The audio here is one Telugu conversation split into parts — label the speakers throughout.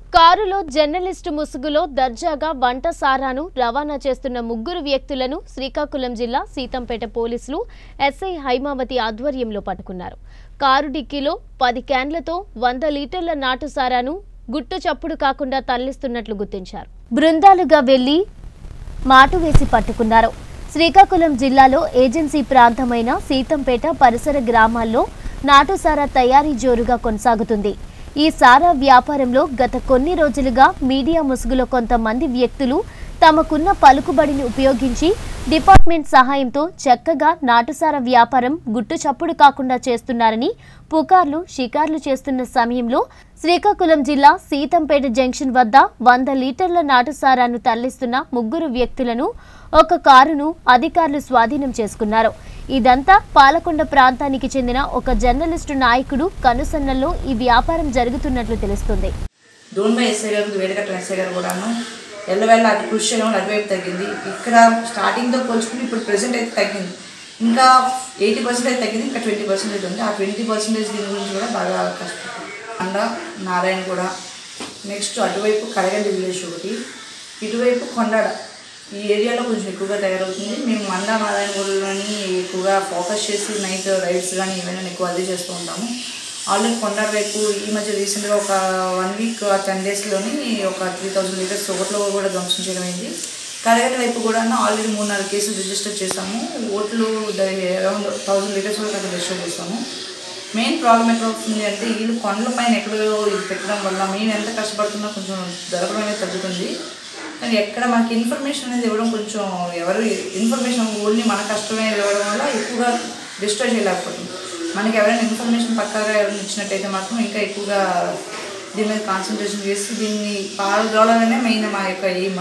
Speaker 1: కారులో జర్నలిస్టు ముసుగులో దర్జాగా వంట సారాను రవాణా చేస్తున్న ముగ్గురు వ్యక్తులను శ్రీకాకుళం జిల్లా సీతంపేట పోలీసులు ఎస్ఐ హైమావతి ఆధ్వర్యంలో పట్టుకున్నారు కారు డిక్కీలో పది క్యాన్లతో వంద లీటర్ల నాటు సారాను గుట్టు చప్పుడు కాకుండా తరలిస్తున్నట్లు గుర్తించారు బృందాలుగా వెళ్లి మాటు వేసి పట్టుకున్నారు శ్రీకాకుళం జిల్లాలో ఏజెన్సీ ప్రాంతమైన సీతంపేట పరిసర గ్రామాల్లో నాటుసారా తయారీ జోరుగా కొనసాగుతుంది ఈ సారా వ్యాపారంలో గత కొన్ని రోజులుగా మీడియా ముసుగులో కొంతమంది వ్యక్తులు తమకున్న పలుకుబడిని ఉపయోగించి డిపార్ట్మెంట్ సహాయంతో చక్కగా నాటుసారా వ్యాపారం గుట్టు చప్పుడు కాకుండా చేస్తున్నారని పుకార్లు షికార్లు చేస్తున్న సమయంలో శ్రీకాకుళం జిల్లా సీతంపేట జంక్షన్ వద్ద వంద లీటర్ల నాటుసారాను తరలిస్తున్న ముగ్గురు వ్యక్తులను ఒక కారును అధికారులు స్వాధీనం చేసుకున్నారు ఇదంతా పాలకొండ ప్రాంతానికి చెందిన ఒక జర్నలిస్టు నాయకుడు కనుసన్నల్లో ఈ వ్యాపారం జరుగుతున్నట్లు తెలుస్తుంది
Speaker 2: డోన్బై ఎస్ఐ గారు వేడకట్ల ఎస్ఐ గారు కూడాను ఎల్లవెల్ల అటు కృషి చేయడం అటువైపు తగ్గింది ఇక్కడ స్టార్టింగ్తో పోల్చుకుని ఇప్పుడు ప్రెసెంట్ అయితే తగ్గింది ఇంకా ఎయిటీ పర్సెంట్ అయితే తగ్గింది ఇంకా ట్వంటీ పర్సెంటేజ్ ఉంది ఆ ట్వంటీ పర్సెంటేజ్ దీని గురించి కూడా బాగా కష్టపడుతుంది అండ నారాయణ కూడా నెక్స్ట్ అటువైపు కడగండి విలేజ్ ఒకటి ఇటువైపు కొండాడ ఈ ఏరియాలో కొంచెం ఎక్కువగా తయారవుతుంది మేము మండ నారాయణగూడలోని ఎక్కువగా ఫోకస్ చేసి నైట్ రైడ్స్ కానీ ఏమైనా ఎక్కువ అదే చేస్తూ ఉంటాము ఆల్రెడీ కొండాడ వైపు ఈ మధ్య రీసెంట్గా ఒక వన్ వీక్ టెన్ డేస్లోని ఒక త్రీ థౌజండ్ లీటర్స్ ఒకటిలో కూడా ధ్వంసం చేయడం అయింది కడగట వైపు కూడా ఆల్రెడీ మూడు నాలుగు కేసులు రిజిస్టర్ చేసాము ఓట్లు అరౌండ్ థౌజండ్ లీటర్స్ వరకు అక్కడ రిజిస్టర్ చేసాము మెయిన్ ప్రాబ్లం ఎక్కడ అవుతుంది అంటే వీళ్ళు కొండల పైన ఎక్కడో ఇది పెట్టడం వల్ల మేము ఎంత కష్టపడుతున్నా కొంచెం దొరకడం అనేది తగ్గుతుంది కానీ ఎక్కడ మనకి ఇన్ఫర్మేషన్ అనేది ఇవ్వడం కొంచెం ఎవరు ఇన్ఫర్మేషన్ ఓన్లీ మన కష్టమే ఇవ్వడం వల్ల ఎక్కువగా డిస్ట్రాయ్ చేయలేకపోతుంది మనకి ఎవరైనా ఇన్ఫర్మేషన్ పక్కాగా ఎవరైనా ఇచ్చినట్టయితే మాత్రం ఇంకా ఎక్కువగా దీని మీద కాన్సన్ట్రేషన్ చేసి దీన్ని పాల్గొనడమే మెయిన్ మా యొక్క ఎయిమ్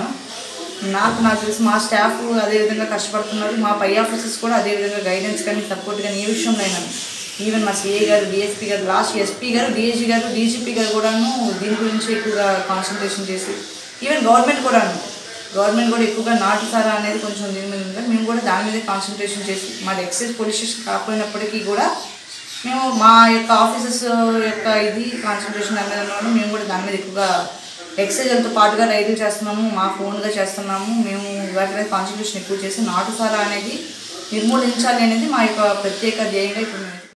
Speaker 2: నాకు నాకు తెలిసి మా స్టాఫ్ అదేవిధంగా కష్టపడుతున్నారు మా పై ఆఫీసర్స్ కూడా అదేవిధంగా గైడెన్స్ కానీ సపోర్ట్ కానీ ఏ విషయంలో అయినా ఈవెన్ మా CA garu DSP garu last SP garu DSG garu DGP garu కూడాను దీని గురించి ఎక్కువగా కాన్సన్ట్రేషన్ చేసి ఈవెన్ గవర్నమెంట్ కూడాను గవర్నమెంట్ కూడా ఎక్కువగా నాటుసారా అనేది కొంచెం దీని మీద ఉంది మేము కూడా దాని మీద కాన్సన్ట్రేషన్ చేసి మాది ఎక్సైజ్ పోలీస్ స్టేషన్ కాకపోయినప్పటికీ కూడా మేము మా యొక్క ఆఫీసెస్ యొక్క ఇది కాన్సన్ట్రేషన్ దాని మీద ఉన్నాము మేము కూడా దాని మీద ఎక్కువగా ఎక్సైజ్లతో పాటుగా రైతులు చేస్తున్నాము మా ఫోన్గా చేస్తున్నాము మేము వాటి మీద కాన్సన్ట్రేషన్ ఎక్కువ చేసి నాటుసారా అనేది నిర్మూలించాలి అనేది మా యొక్క ప్రత్యేక ధ్యేయంగా ఇప్పుడు మేము